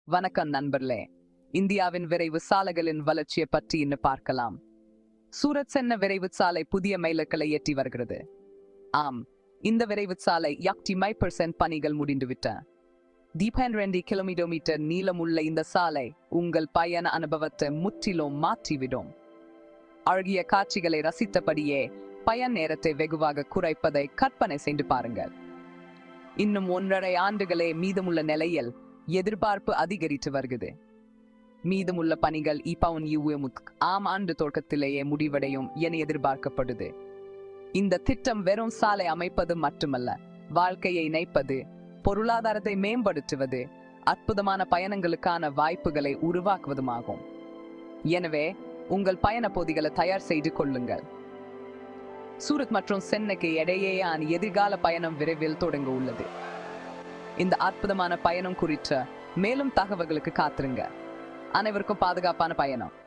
வணக்கம் நண்பர்களே இந்தியாவின் விரைவு சாலைகளின் வளர்ச்சியை பற்றி இன்னு பார்க்கலாம் சூரத் சென்ன விரைவு சாலை புதிய மைலுக்களை எட்டி வருகிறது ஆம் இந்த விரைவு சாலை யாக்டி மை பர்சன்ட் பணிகள் முடிந்துவிட்ட தீபன் ரெண்டு கிலோமீட்டர் மீட்டர் நீளமுள்ள இந்த சாலை உங்கள் பயண அனுபவத்தை முற்றிலும் மாற்றிவிடும் அழகிய காட்சிகளை ரசித்தபடியே பயண நேரத்தை வெகுவாக குறைப்பதை கற்பனை செய்து பாருங்கள் இன்னும் ஒன்றரை ஆண்டுகளே மீதமுள்ள நிலையில் எதிர்பார்ப்பு அதிகரித்து வருகிறது மீதமுள்ள பணிகள் இப்பவுன் யுஎமுக் ஆம் ஆண்டு தொடக்கத்திலேயே முடிவடையும் என எதிர்பார்க்கப்படுது இந்த திட்டம் வெறும் சாலை அமைப்பது மட்டுமல்ல வாழ்க்கையை இணைப்பது பொருளாதாரத்தை மேம்படுத்துவது அற்புதமான பயணங்களுக்கான வாய்ப்புகளை உருவாக்குவதுமாகும் எனவே உங்கள் பயண பொதிகளை தயார் செய்து கொள்ளுங்கள் சூரத் மற்றும் சென்னைக்கு இடையேயான எதிர்கால பயணம் விரைவில் தொடங்க உள்ளது இந்த அற்புதமான பயணம் குறித்த மேலும் தகவல்களுக்கு காத்திருங்க அனைவருக்கும் பாதுகாப்பான பயணம்